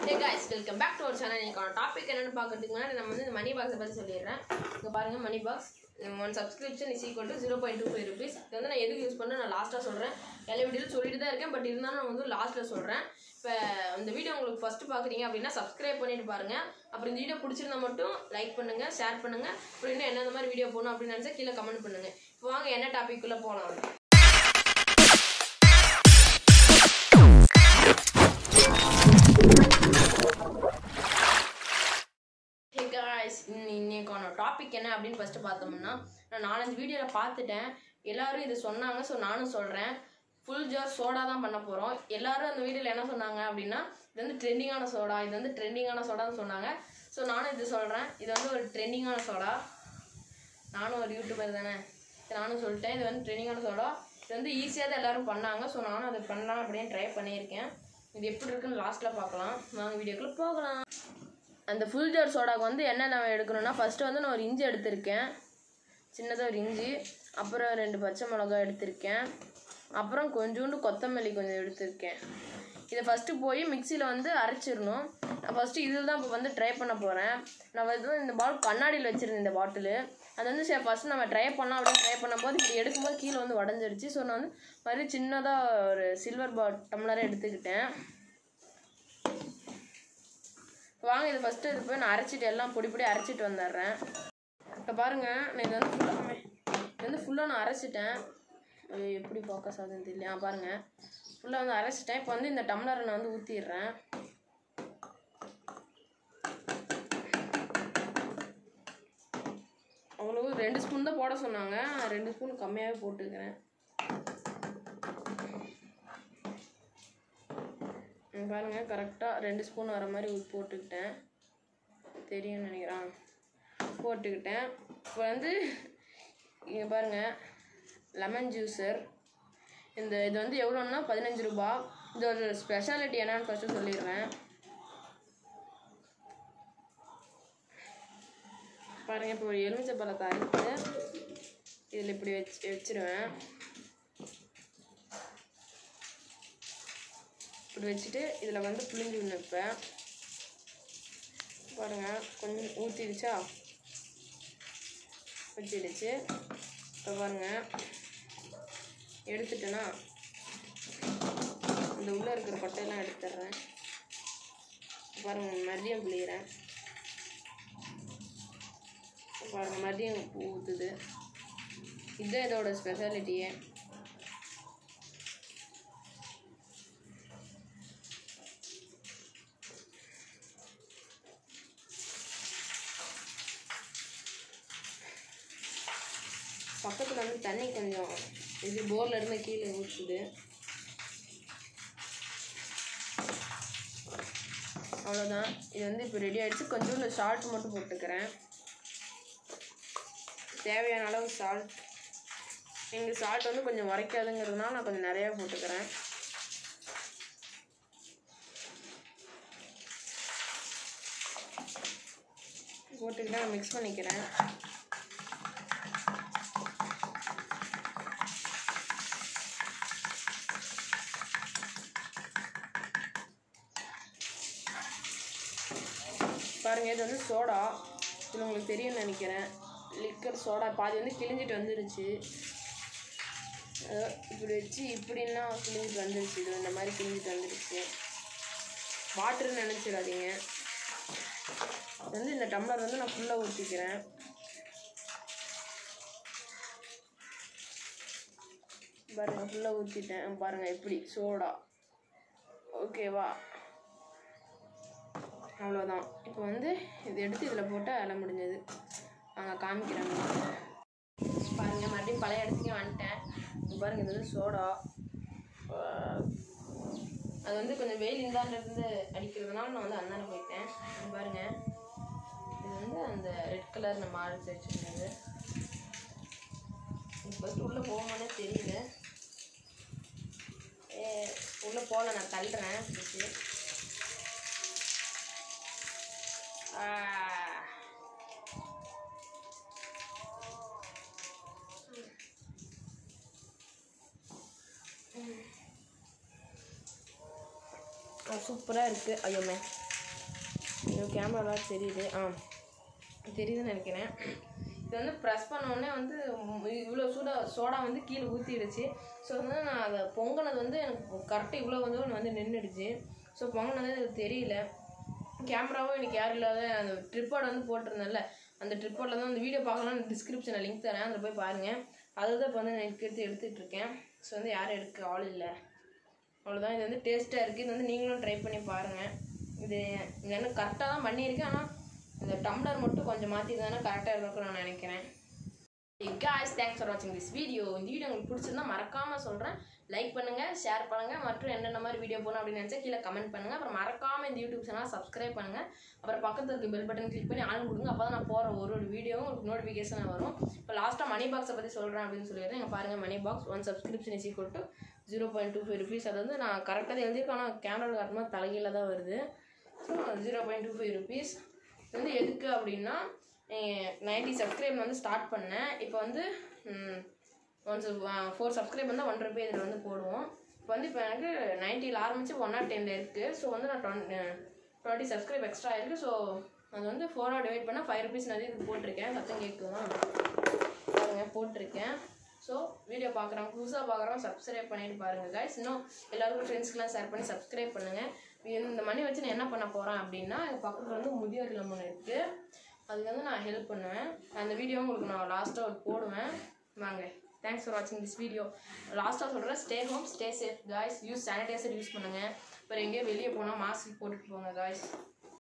Hey guys welcome back to our channel இன்னைக்கான topic என்னன்னு பார்க்கறதுக்கு முன்னாடி நம்ம வந்து இந்த மணி பாக்ஸை பற்றி சொல்லிடுறேன் இங்கே பாருங்க money box one subscription is equal to zero point two five rupees இது வந்து நான் எதுக்கு யூஸ் பண்ண நான் லாஸ்ட்டாக சொல்கிறேன் எல்லா வீடியோவில் சொல்லிட்டு தான் இருக்கேன் பட் இருந்தாலும் நான் வந்து லாஸ்ட்டில் சொல்கிறேன் இப்போ இந்த வீடியோ உங்களுக்கு ஃபஸ்ட்டு பார்க்குறீங்க அப்படின்னா சப்ஸ்கிரைப் பண்ணிட்டு பாருங்க அப்புறம் இந்த வீடியோ பிடிச்சிருந்தா மட்டும் லைக் பண்ணுங்க ஷேர் பண்ணுங்க அப்புறம் இன்னும் என்ன மாதிரி வீடியோ போகணும் அப்படின்னு நினச்சா கீழே கமெண்ட் பண்ணுங்க இப்போ வாங்க என்ன டாபிக்குள்ளே போகலாம் ஹே காய்ஸ் இன்னைக்கான டாபிக் என்ன அப்படின்னு ஃபஸ்ட்டு பார்த்தோம்னா நான் நாலஞ்சு வீடியோவில் பார்த்துட்டேன் எல்லாரும் இது சொன்னாங்க ஸோ நானும் சொல்கிறேன் ஃபுல் ஜார் சோடா தான் பண்ண போகிறோம் எல்லாரும் அந்த வீடியோவில் என்ன சொன்னாங்க அப்படின்னா இது வந்து ட்ரெண்டிங்கான சோடா இது வந்து ட்ரெண்டிங்கான சோடான்னு சொன்னாங்க ஸோ நானும் இது சொல்கிறேன் இது வந்து ஒரு ட்ரெண்டிங்கான சோடா நானும் ஒரு யூடியூபர் தானே சரி, நானும் சொல்லிட்டேன் இது வந்து ட்ரெண்டிங்கான சோடா இது வந்து ஈஸியாக தான் எல்லாரும் பண்ணாங்க ஸோ நானும் அதை பண்ணலாம் அப்படின்னு ட்ரை பண்ணியிருக்கேன் இது எப்படி இருக்குன்னு லாஸ்ட்டில் பார்க்கலாம் வாங்க வீடியோக்குள்ளே போகலாம் அந்த ஃபுல் ஜார் சோடாக்கு வந்து என்ன நான் எடுக்கணும்னா ஃபஸ்ட்டு வந்து நான் ஒரு இஞ்சி எடுத்திருக்கேன் சின்னதாக ஒரு இஞ்சி அப்புறம் ரெண்டு பச்சை மிளகாய் எடுத்திருக்கேன் அப்புறம் கொஞ்சோண்டு கொத்தமல்லி கொஞ்சம் எடுத்திருக்கேன் இதை ஃபஸ்ட்டு போய் மிக்சியில் வந்து அரைச்சிடணும் நான் ஃபஸ்ட்டு இதில் தான் இப்போ வந்து ட்ரை பண்ண போகிறேன் நான் வந்து இந்த பால் கண்ணாடியில் வச்சுருந்தேன் இந்த பாட்டிலு அது வந்து சரி ஃபஸ்ட்டு நம்ம ட்ரை பண்ணலாம் அப்படின்னு ட்ரை பண்ணும்போது இப்படி எடுக்கும்போது கீழே வந்து உடஞ்சிருச்சு ஸோ நான் வந்து மாதிரி சின்னதாக ஒரு சில்வர் பா டம்ளரை எடுத்துக்கிட்டேன் வாங்க இது ஃபஸ்ட்டு இது போய் நான் அரைச்சிட்டு எல்லாம் பொடி பொடி அரைச்சிட்டு வந்துடுறேன் இப்போ பாருங்க நான் இது வந்து ஃபுல்லாக இது வந்து ஃபுல்லாக நான் அரைச்சிட்டேன் ஐயோ, எப்படி ஃபோக்கஸ் ஆகுதுன்னு தெரியல ஆ பாருங்க ஃபுல்லாக வந்து அரைச்சிட்டேன் இப்போ வந்து இந்த டம்ளரை நான் வந்து ஊற்றிடுறேன் அவ்வளோ ரெண்டு ஸ்பூன் தான் போட சொன்னாங்க நான் ரெண்டு ஸ்பூன் கம்மியாகவே போட்டுக்கிறேன் இங்க பாருங்க கரெக்டாக ரெண்டு ஸ்பூன் வர மாதிரி உப்பு போட்டுக்கிட்டேன் தெரியும்னு நினைக்கிறேன் போட்டுக்கிட்டேன் இப்போ வந்து இங்கே பாருங்க லெமன் ஜூஸர் இந்த இது வந்து எவ்வளோன்னா பதினஞ்சு ரூபா இதோட ஸ்பெஷாலிட்டி என்னன்னு ஃபஸ்ட்டு சொல்லிடுறேன் பாருங்க இப்போ ஒரு எலுமிச்சை பழத்தை அறுத்து இதில் இப்படி வச்சு வச்சிருவேன் இப்படி வச்சுட்டு இதில் வந்து புளிஞ்சு வைப்பேன் பாருங்க கொஞ்சம் ஊற்றிடுச்சா ஊற்றிடுச்சு இப்போ பாருங்க எடுத்துட்டேன்னா இந்த உள்ளே இருக்கிற கொட்டையெல்லாம் எடுத்துடுறேன் பாருங்க மதியம் புளியிறேன் பாருங்க மதியம் ஊற்றுது இதுதான் இதோட ஸ்பெஷாலிட்டியே பக்கத்தில் வந்து தண்ணி கொஞ்சம் இது போர்ல இருந்து கீழே ஊற்றுது அவ்வளோதான் இது வந்து இப்போ ரெடி ஆயிடுச்சு கொஞ்சோண்டு சால்ட் மட்டும் போட்டுக்கிறேன் தேவையான அளவு சால்ட் எங்கள் சால்ட் வந்து கொஞ்சம் உரைக்காதுங்கிறதுனால நான் கொஞ்சம் நிறையா போட்டுக்கிறேன் போட்டுக்கிட்டு நான் மிக்ஸ் பண்ணிக்கிறேன் பாருங்க இது வந்து சோடா இது உங்களுக்கு தெரியும்னு நினைக்கிறேன் லிக்கர் சோடா பாதி வந்து கிழிஞ்சிட்டு வந்துருச்சு அதோ இப்படி வச்சு இப்படின்னா கிழிஞ்சிட்டு வந்துருச்சு இது இந்த மாதிரி கிழிஞ்சிட்டு வந்துருச்சு வாட்டர்னு நினச்சிடாதீங்க இது வந்து இந்த டம்ளர் வந்து நான் ஃபுல்லாக ஊற்றிக்கிறேன் பாருங்க ஃபுல்லாக ஊற்றிட்டேன் பாருங்க எப்படி சோடா ஓகேவா அவ்வளோதான் இப்போ வந்து இது எடுத்து இதில் போட்டால் வேலை முடிஞ்சது நாங்கள் காமிக்கிறேன் பாருங்கள் மறுபடியும் பழைய இடத்துக்கே வந்துட்டேன் இங்க பாருங்க இது வந்து சோடா ஆஹ் அது வந்து கொஞ்சம் வெயில் இந்தாண்ட இருந்து அடிக்கிறதுனால நான் வந்து அந்தாண்ட போயிட்டேன் இங்க பாருங்க இது வந்து அந்த ரெட் கலர் நம்ம ஆரம்பிச்சு வச்சுருந்தது ஃபஸ்ட்டு உள்ளே போகும்போதே தெரியல ஏ உள்ளே போகல நான் தள்ளுறேன் பிடிச்சி Ah. சூப்பராக இருக்குது ஐயோமே இந்த கேமராலாம் தெரியுது ஆ தெரியுதுன்னு நினைக்கிறேன் இது வந்து ப்ரெஸ் உடனே வந்து இவ்வளோ சூடா சோடா வந்து கீழே ஊற்றிடுச்சு ஸோ வந்து நான் அதை பொங்கினது வந்து எனக்கு கரெக்டாக இவ்வளோ வந்து ஒன்று வந்து நின்றுடுச்சு ஸோ பொங்கினது எனக்கு தெரியல கேமராவும் எனக்கு யாரும் இல்லாத அந்த ட்ரிப்பாட் வந்து போட்டிருந்தேன்ல அந்த ட்ரிப்பாடில் தான் அந்த வீடியோ பார்க்கலாம் டிஸ்கிரிப்ஷனில் லிங்க் தரேன் அதில் போய் பாருங்கள் அதுதான் இப்போ வந்து நான் எடுத்து எடுத்துகிட்டு இருக்கேன் ஸோ வந்து யாரும் எடுக்க ஆள் இல்லை அவ்வளோதான் இது வந்து டேஸ்ட்டாக இருக்குது இது வந்து நீங்களும் ட்ரை பண்ணி பாருங்கள் இது இது என்ன கரெக்டாக தான் பண்ணியிருக்கேன் ஆனால் இந்த டம்ளர் மட்டும் கொஞ்சம் மாற்றிருந்தேன்னா கரெக்டாக இருக்கும்னு நான் நினைக்கிறேன் காய்ஸ் தேங்க்ஸ் ஃபார் வாட்சிங் திஸ் வீடியோ இந்த வீடியோ உங்களுக்கு பிடிச்சிருந்தா மறக்காமல் சொல்கிறேன் லைக் பண்ணுங்கள் ஷேர் பண்ணுங்கள் மற்றும் என்னென்ன மாதிரி வீடியோ போகணும் அப்படின்னு நினச்சா கீழே கமெண்ட் பண்ணுங்கள் அப்புறம் மறக்காமல் இந்த யூடியூப் சேனல் சப்ஸ்கிரைப் பண்ணுங்கள் அப்புறம் பக்கத்தில் இருக்க பெல் பட்டன் கிளிக் பண்ணி ஆன் கொடுங்க அப்போ தான் நான் போகிற ஒரு ஒரு வீடியோவும் உங்களுக்கு நோட்டிஃபிகேஷன் வரும் இப்போ லாஸ்ட்டாக மணி பாக்ஸை பற்றி சொல்கிறேன் அப்படின்னு சொல்லிடுறேன் இங்கே பாருங்கள் money box one subscription is equal to zero point two five rupees அது வந்து நான் கரெக்டாக தான் எழுதியிருக்கேன் ஆனால் கேமராவில் காட்டும்போது தலைகீழ தான் வருது so zero point two five rupees இது வந்து எதுக்கு அப்படின்னா நைன்ட்டி சப்ஸ்கிரைப் வந்து ஸ்டார்ட் பண்ணேன் இப்போ வந்து ஒன் ஃபோர் சப்ஸ்கிரைப் வந்து ஒன் ருபி இதில் வந்து போடுவோம் இப்போ வந்து இப்போ எனக்கு நைன்ட்டியில் ஆரம்பித்து ஒன் நாட் டென்னில் இருக்குது ஸோ வந்து நான் டுவெண்ட்டி டுவெண்ட்டி சப்ஸ்கிரைப் எக்ஸ்ட்ரா இருக்குது ஸோ அது வந்து ஃபோராக டிவைட் பண்ணால் ஃபைவ் ருபீஸ் நிறைய இது போட்டிருக்கேன் சத்தம் கேட்குமா பாருங்க போட்டிருக்கேன் ஸோ வீடியோ பார்க்குறவங்க புதுசாக பார்க்குறவங்க சப்ஸ்கிரைப் பண்ணிட்டு பாருங்கள் guys இன்னும் எல்லாருக்கும் ஃப்ரெண்ட்ஸ்க்கெலாம் ஷேர் பண்ணி சப்ஸ்கிரைப் பண்ணுங்கள் இந்த மணி வச்சு நான் என்ன பண்ண போகிறேன் அப்படின்னா எங்கள் பக்கத்தில் வந்து முதியோர் இல்லம் ஒன்று இருக்குது அதுக்கு வந்து நான் ஹெல்ப் பண்ணுவேன் அந்த வீடியோ உங்களுக்கு நான் லாஸ்ட்டாக போடுவேன் வாங்க தேங்க்ஸ் ஃபார் வாட்சிங் திஸ் வீடியோ லாஸ்ட்டாக சொல்கிறேன் stay home stay safe guys use sanitiser use பண்ணுங்கள் அப்புறம் எங்கேயோ வெளியே போனால் மாஸ்க் போட்டுட்டு போங்க காய்ஸ்